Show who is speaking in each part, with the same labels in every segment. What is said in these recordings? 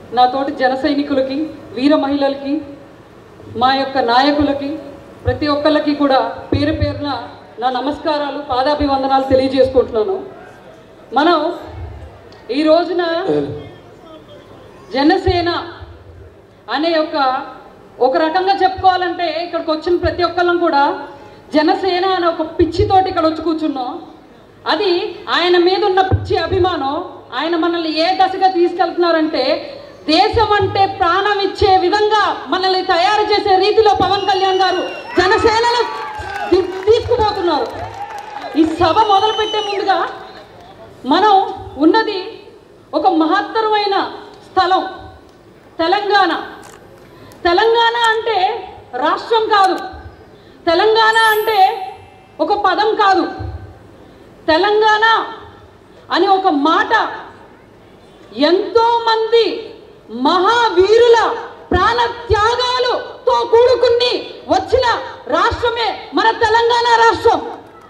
Speaker 1: నా తోటి జన సైనికులకి వీర మహిళలకి మా యొక్క నాయకులకి ప్రతి ఒక్కళ్ళకి కూడా పేరు పేరున నా నమస్కారాలు పాదాభివందనాలు తెలియజేసుకుంటున్నాను మనం ఈ రోజున జనసేన అనే ఒక ఒక రకంగా చెప్పుకోవాలంటే ఇక్కడికి వచ్చిన ప్రతి ఒక్కళ్ళం కూడా జనసేన అనే ఒక పిచ్చితోటి ఇక్కడ వచ్చి కూర్చున్నాం అది ఆయన మీద ఉన్న పిచ్చి అభిమానం ఆయన మనల్ని ఏ దశగా తీసుకెళ్తున్నారంటే దేశం అంటే ప్రాణం ఇచ్చే విధంగా మనల్ని తయారు చేసే రీతిలో పవన్ కళ్యాణ్ గారు జనసేనను తీ- తీసుకుపోతున్నారు ఈ సభ మొదలుపెట్టే ముందుగా మనం ఉన్నది ఒక మహత్తరమైన స్థలం తెలంగాణ తెలంగాణ అంటే రాష్ట్రం కాదు తెలంగాణ అంటే ఒక పదం కాదు తెలంగాణ అని ఒక మాట ఎంతో మంది మహావీరుల ప్రాణ త్యాగాలుతో కూడుకుని వచ్చిన రాష్ట్రమే మన తెలంగాణ రాష్ట్రం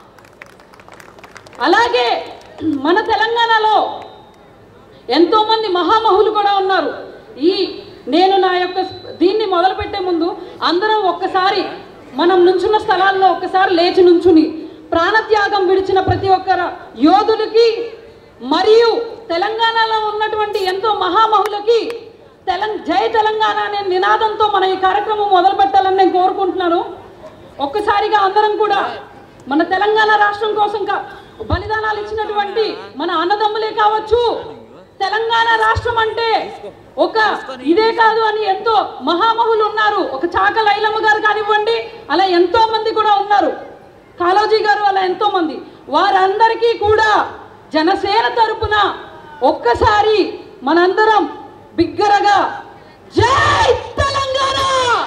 Speaker 1: అలాగే మన తెలంగాణలో ఎంతో మంది మహామహులు కూడా ఉన్నారు ఈ నేను నా యొక్క దీన్ని మొదలుపెట్టే ముందు అందరం ఒక్కసారి మనం నుంచున్న స్థలాల్లో ఒక్కసారి లేచి నుంచుని ప్రాణత్యాగం విడిచిన ప్రతి ఒక్కర యోధులకి మరియు తెలంగాణలో ఉన్నటువంటి ఎంతో మహామహులకి తెలం జై తెలంగాణ అనే నినాదంతో మన ఈ కార్యక్రమం మొదలు పెట్టాలని నేను కోరుకుంటున్నాను ఒక్కసారిగా అందరం కూడా మన తెలంగాణ రాష్ట్రం కోసం కా- బలిదానాలు ఇచ్చినటువంటి మన అన్నదమ్ములే కావచ్చు తెలంగాణ రాష్ట్రం అంటే ఒక ఇదే కాదు అని ఎంతో మహామహులు ఉన్నారు ఒక చాక లైలమ్మ గారు కానివ్వండి అలా ఎంతో మంది కూడా ఉన్నారు కాళోజీ గారు అలా ఎంతో మంది వారందరికీ కూడా జనసేన తరపున ఒక్కసారి మనందరం బిగ్గరగా జై తెలంగాణ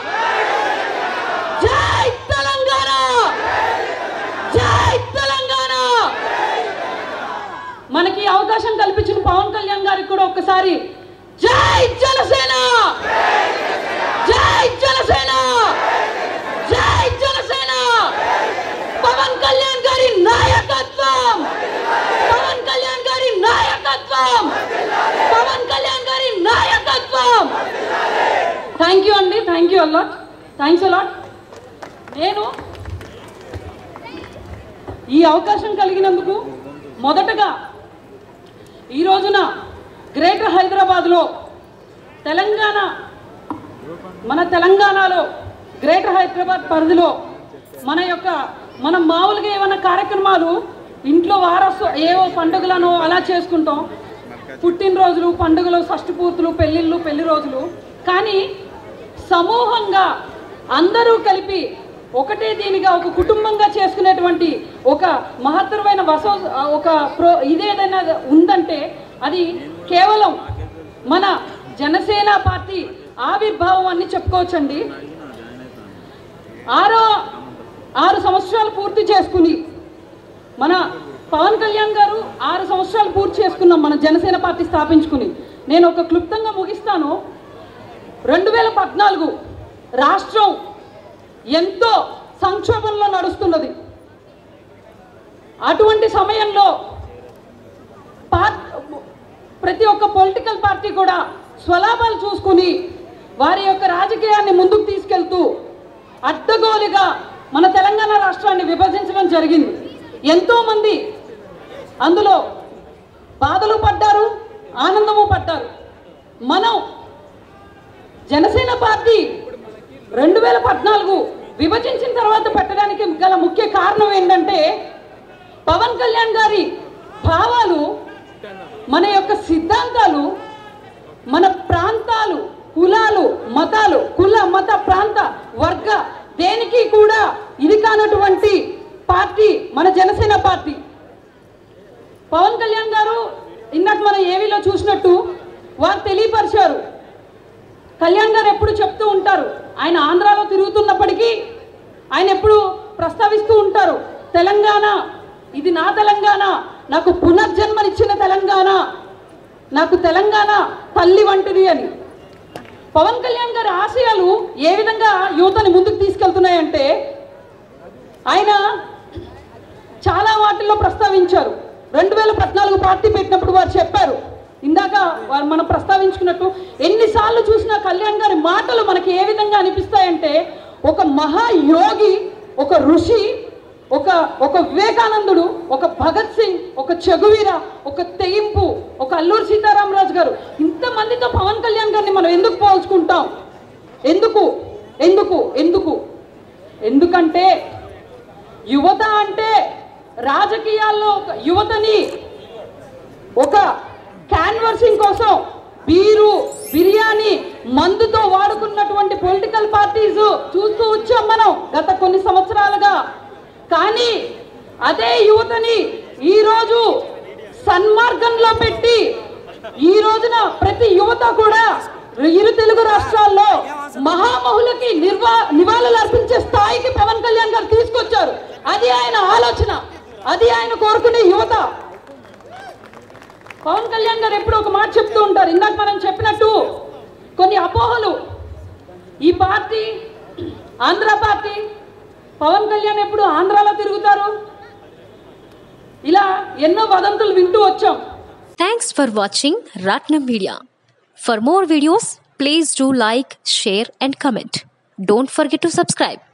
Speaker 1: జై తెలంగాణ జై తెలంగాణ మనకి అవకాశం కల్పించిన పవన్ కళ్యాణ్ గారికి కూడా ఒక్కసారి జై జనసేన జై జనసేన జై జనసేన పవన్ కళ్యాణ్ గారి నాయకత్వం పవన్ కళ్యాణ్ గారి నాయకత్వం పవన్ కళ్యాణ్ గారి నాయకత్వం థ్యాంక్ యూ అండి thank you a lot thanks a lot నేను ఈ అవకాశం కలిగినందుకు మొదటగా ఈ రోజున గ్రేటర్ హైదరాబాద్లో తెలంగాణ మన తెలంగాణలో గ్రేటర్ హైదరాబాద్ పరిధిలో మన యొక్క మనం మామూలుగా ఏమైనా కార్యక్రమాలు ఇంట్లో వారసు ఏవో పండుగలను అలా చేసుకుంటాం పుట్టినరోజులు పండుగలు షష్టి పూర్తులు పెళ్ళిళ్ళు పెళ్లి రోజులు కానీ సమూహంగా అందరూ కలిపి ఒకటే దీనిగా ఒక కుటుంబంగా చేసుకునేటువంటి ఒక మహత్తరమైన వసో ఒక ప్రో ఇదేదైనా ఉందంటే అది కేవలం మన జనసేన పార్టీ ఆవిర్భావం అని చెప్పుకోవచ్చండి ఆరో ఆరు సంవత్సరాలు పూర్తి చేసుకుని మన పవన్ కళ్యాణ్ గారు ఆరు సంవత్సరాలు పూర్తి చేసుకున్నాం మన జనసేన పార్టీ స్థాపించుకుని నేను ఒక క్లుప్తంగా ముగిస్తాను రెండు వేల పద్నాలుగు రాష్ట్రం ఎంతో సంక్షోభంలో నడుస్తున్నది అటువంటి సమయంలో పార్ ప్రతి ఒక్క పొలిటికల్ పార్టీ కూడా స్వలాభాలు చూసుకుని వారి యొక్క రాజకీయాన్ని ముందుకు తీసుకెళ్తూ అడ్డగోలుగా మన తెలంగాణ రాష్ట్రాన్ని విభజించడం జరిగింది ఎంతో మంది అందులో బాధలు పడ్డారు ఆనందము పడ్డారు మనం జనసేన పార్టీ రెండు వేల పద్నాలుగు విభజించిన తర్వాత పెట్టడానికి గల ముఖ్య కారణం ఏంటంటే పవన్ కళ్యాణ్ గారి భావాలు మన యొక్క సిద్ధాంతాలు మన ప్రాంతాలు కులాలు మతాలు కుల మత ప్రాంత వర్గ దేనికి కూడా ఇది కానటువంటి పార్టీ మన జనసేన పార్టీ పవన్ కళ్యాణ్ గారు ఇందాక మనం ఏవీలో చూసినట్టు వారు తెలియపరిచారు కళ్యాణ్ గారు ఎప్పుడు చెప్తూ ఉంటారు ఆయన ఆంధ్రాలో తిరుగుతున్నప్పటికీ ఆయన ఎప్పుడు ప్రస్తావిస్తూ ఉంటారు తెలంగాణ ఇది నా తెలంగాణ నాకు పునర్జన్మనిచ్చిన తెలంగాణ నాకు తెలంగాణ తల్లి వంటిది అని పవన్ కళ్యాణ్ గారి ఆశయాలు ఏ విధంగా యువతని ముందుకు తీసుకెళ్తున్నాయంటే ఆయన చాలా వాటిల్లో ప్రస్తావించారు రెండు వేల పద్నాలుగు పార్టీ పెట్టినప్పుడు వారు చెప్పారు ఇందాక వా- మనం ప్రస్తావించుకున్నట్టు ఎన్నిసార్లు చూసినా కళ్యాణ్ గారి మాటలు మనకి ఏ విధంగా అనిపిస్తాయంటే ఒక మహాయోగి ఒక ఋషి ఒక ఒక వివేకానందుడు ఒక భగత్ సింగ్ ఒక చెగువీర ఒక తెయింపు ఒక అల్లూరి సీతారామరాజు గారు ఇంతమందితో పవన్ కళ్యాణ్ గారిని మనం ఎందుకు పోల్చుకుంటాం ఎందుకు ఎందుకు ఎందుకు ఎందుకంటే యువత అంటే రాజకీయాల్లో ఒక యువతని ఒక క్యాన్వర్సింగ్ కోసం బీరు బిర్యానీ మందుతో వాడుకున్నటువంటి పొలిటికల్ పార్టీస్ చూస్తూ వచ్చాం మనం గత కొన్ని సంవత్సరాలుగా కానీ అదే యువతని ఈరోజు సన్మార్గంలో పెట్టి ఈ రోజున ప్రతి యువత కూడా ఇరు తెలుగు రాష్ట్రాల్లో మహామహులకి నిర్వా నివాళులు అర్పించే స్థాయికి పవన్ కళ్యాణ్ గారు తీసుకొచ్చారు అది ఆయన ఆలోచన అది ఆయన కోరుకునే యువత పవన్ కళ్యాణ్ గారు ఎప్పుడు ఒక మాట చెప్తూ ఉంటారు ఇందాక మనం చెప్పినట్టు కొన్ని అపోహలు ఈ పార్టీ ఆంధ్ర పార్టీ పవన్ కళ్యాణ్ ఎప్పుడు ఆంధ్రాలో తిరుగుతారు ఇలా ఎన్నో వదంతులు వింటూ వచ్చాం
Speaker 2: Thanks for watching Ratnam Media. For more videos, please do like, share, and comment. Don't forget to subscribe.